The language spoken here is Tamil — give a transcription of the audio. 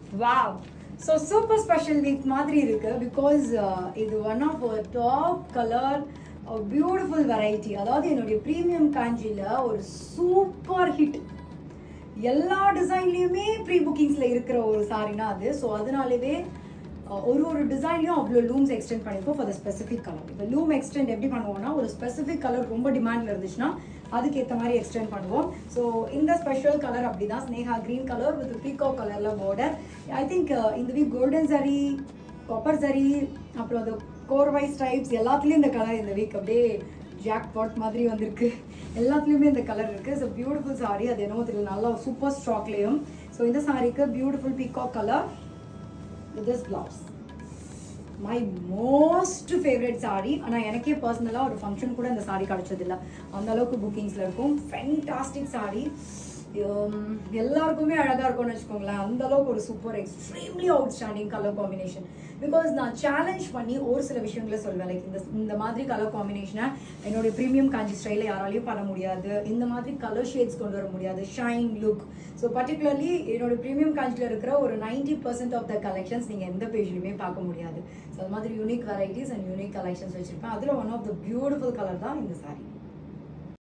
wow so super special week மாதிரி இருக்கு பிகாஸ் இது one of top colour beautiful variety அதாவது என்னுடைய ப்ரீமியம் காஞ்சியில் ஒரு சூப்பர் ஹிட் எல்லா டிசைன்லேயுமே ப்ரீ புக்கிங்ஸில் இருக்கிற ஒரு சாரினா அது ஸோ அதனாலவே அஹ், ஒரு ஒரு டிசைன்லையும் அவ்வளோ லூம்ஸ் எக்ஸ்டெண்ட் பண்ணியிருக்கோம் ஃபார் த ஸ்பெசிஃபிக் கலர் இப்போ லூம் எக்ஸ்டெண்ட் எப்படி பண்ணுவோம்னா ஒரு ஸ்பெசிஃபிக் கலர் ரொம்ப டிமாண்டில் இருந்துச்சுன்னா அதுக்கேற்ற மாதிரி எக்ஸ்டெண்ட் பண்ணுவோம் ஸோ இந்த ஸ்பெஷல் கலர் அப்படி தான் ஸ்னேகா க்ரீன் கலர் வித் பீகோ கலரில் border ஐ திங்க் இந்த வீக் கோல்டன் சரி காப்பர் சரி அப்புறம் அந்த கோர்வை ஸ்ட்ரைப்ஸ் எல்லாத்துலேயும் இந்த கலர் இந்த வீக் அப்படியே ஜாக் பாட் மாதிரி வந்திருக்கு எல்லாத்துலேயுமே இந்த கலர் இருக்குது ஸோ பியூட்டிஃபுல் சாரி அது என்னமோ தெரியல நல்லா சூப்பர் ஸ்டாக்லேயும் ஸோ இந்த சாரிக்கு beautiful peacock colour with this blouse my most favourite saree ஆனால் எனக்கே பர்சனலாக ஒரு ஃபங்க்ஷன் கூட இந்த சாரி கிடச்சதில்ல அந்த அளவுக்கு புக்கிங்ஸில் இருக்கும் ஃபென்டாஸ்டிக் சாரி எல்லாருக்குமே அழகாக இருக்கும்னு வச்சுக்கோங்களேன் அந்த அளவுக்கு ஒரு super extremely outstanding colour combination because நான் சேலஞ்ச் பண்ணி ஒரு சில விஷயங்களை சொல்வேன் லைக் இந்த இந்த மாதிரி கலர் காம்பினேஷனை என்னுடைய ப்ரீமியம் காஞ்சி ஸ்டைலில் யாராலையும் பண்ண முடியாது இந்த மாதிரி கலர் ஷேட்ஸ் கொண்டு வர முடியாது ஷைன் லுக் ஸோ பர்டிகுலர்லி என்னோட ப்ரீமியம் காஞ்சியில் இருக்கிற ஒரு ninety percent of the collections நீங்கள் எந்த பேஜ்லையுமே பார்க்க முடியாது ஸோ அது மாதிரி unique varieties and unique collections வச்சிருப்பேன் அதில் one of the beautiful colour தான் இந்த சாரி